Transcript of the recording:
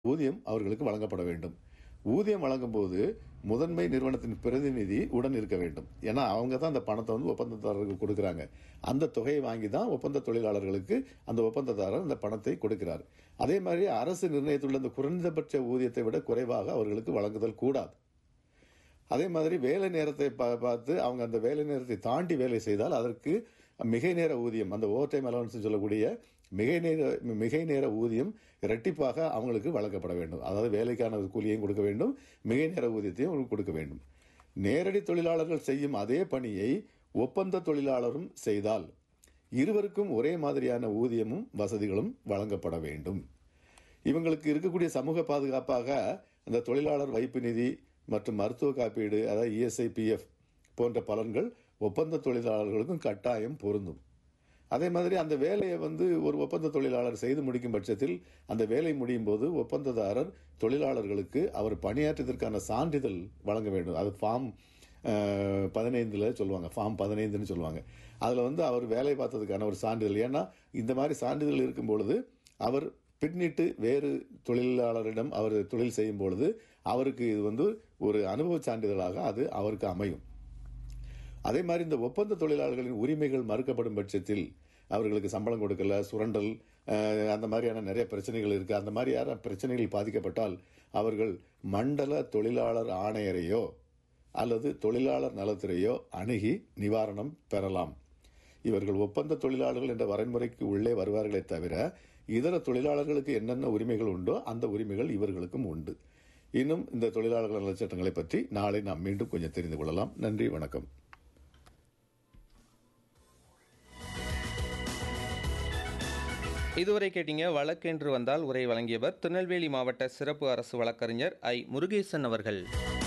ஊதியம் அவர்களுக்கு வழங்கப்பட வேண்டும் ஊதியம் வழங்கும் போது முதன்மை நிறுவனத்தின் பிரதிநிதி உடன் இருக்க வேண்டும் ஏன்னா அவங்க தான் அந்த பணத்தை வந்து ஒப்பந்ததாரருக்கு கொடுக்குறாங்க அந்த தொகையை வாங்கி தான் ஒப்பந்த தொழிலாளர்களுக்கு அந்த ஒப்பந்ததாரர் அந்த பணத்தை கொடுக்கிறார் அதே மாதிரி அரசு நிர்ணயித்துள்ள அந்த குறைந்தபட்ச ஊதியத்தை விட குறைவாக அவர்களுக்கு வழங்குதல் கூடாது அதே மாதிரி வேலை நேரத்தை பா- பார்த்து அவங்க அந்த வேலை நேரத்தை தாண்டி வேலை செய்தால் அதற்கு மிகை நேர ஊதியம் அந்த ஓவர் டைம் அலவன்ஸ் சொல்லக்கூடிய மிகை நேர மிகை நேர ஊதியம் இரட்டிப்பாக அவங்களுக்கு வழங்கப்பட வேண்டும் அதாவது வேலைக்கான கூலியையும் கொடுக்க வேண்டும் மிகை நேர ஊதியத்தையும் அவங்களுக்கு கொடுக்க வேண்டும் நேரடி தொழிலாளர்கள் செய்யும் அதே பணியை ஒப்பந்த தொழிலாளரும் செய்தால் இருவருக்கும் ஒரே மாதிரியான ஊதியமும் வசதிகளும் வழங்கப்பட வேண்டும் இவங்களுக்கு இருக்கக்கூடிய சமூக பாதுகாப்பாக அந்த தொழிலாளர் வைப்பு நிதி மற்றும் மருத்துவ காப்பீடு அதாவது இஎஸ்ஐ பிஎஃப் போன்ற பலன்கள் ஒப்பந்த தொழிலாளர்களுக்கும் கட்டாயம் பொருந்தும் அதே மாதிரி அந்த வேலையை வந்து ஒரு ஒப்பந்த தொழிலாளர் செய்து முடிக்கும் பட்சத்தில் அந்த வேலை முடியும் போது ஒப்பந்ததாரர் தொழிலாளர்களுக்கு அவர் பணியாற்றியதற்கான சான்றிதழ் வழங்க வேண்டும் அது ஃபார்ம் பதினைந்துல சொல்லுவாங்க ஃபார்ம் பதினைந்துன்னு சொல்லுவாங்க அதில் வந்து அவர் வேலை பார்த்ததுக்கான ஒரு சான்றிதழ் ஏன்னா இந்த மாதிரி சான்றிதழ் இருக்கும் பொழுது அவர் பின்னிட்டு வேறு தொழிலாளரிடம் அவர் தொழில் செய்யும் பொழுது அவருக்கு இது வந்து ஒரு அனுபவ சான்றிதழாக அது அவருக்கு அமையும் அதே மாதிரி இந்த ஒப்பந்த தொழிலாளர்களின் உரிமைகள் மறுக்கப்படும் பட்சத்தில் அவர்களுக்கு சம்பளம் கொடுக்கல சுரண்டல் அஹ், அந்த மாதிரியான நிறைய பிரச்சனைகள் இருக்கு அந்த மாதிரியான பிரச்சனைகள் பாதிக்கப்பட்டால் அவர்கள் மண்டல தொழிலாளர் ஆணையரையோ அல்லது தொழிலாளர் நலத்துறையோ அணுகி நிவாரணம் பெறலாம் இவர்கள் ஒப்பந்த தொழிலாளர்கள் என்ற வரைமுறைக்கு உள்ளே வருவார்களே தவிர இதர தொழிலாளர்களுக்கு என்னென்ன உரிமைகள் உண்டோ அந்த உரிமைகள் இவர்களுக்கும் உண்டு இன்னும் இந்த தொழிலாளர்கள் நலச்சட்டங்களை பற்றி நாளை நாம் மீண்டும் கொஞ்சம் தெரிந்து கொள்ளலாம் நன்றி வணக்கம் இதுவரை கேட்டீங்க வழக்கென்று வந்தால் உரை வழங்கியவர் திருநெல்வேலி மாவட்ட சிறப்பு அரசு வழக்கறிஞர் ஐ முருகேசன் அவர்கள்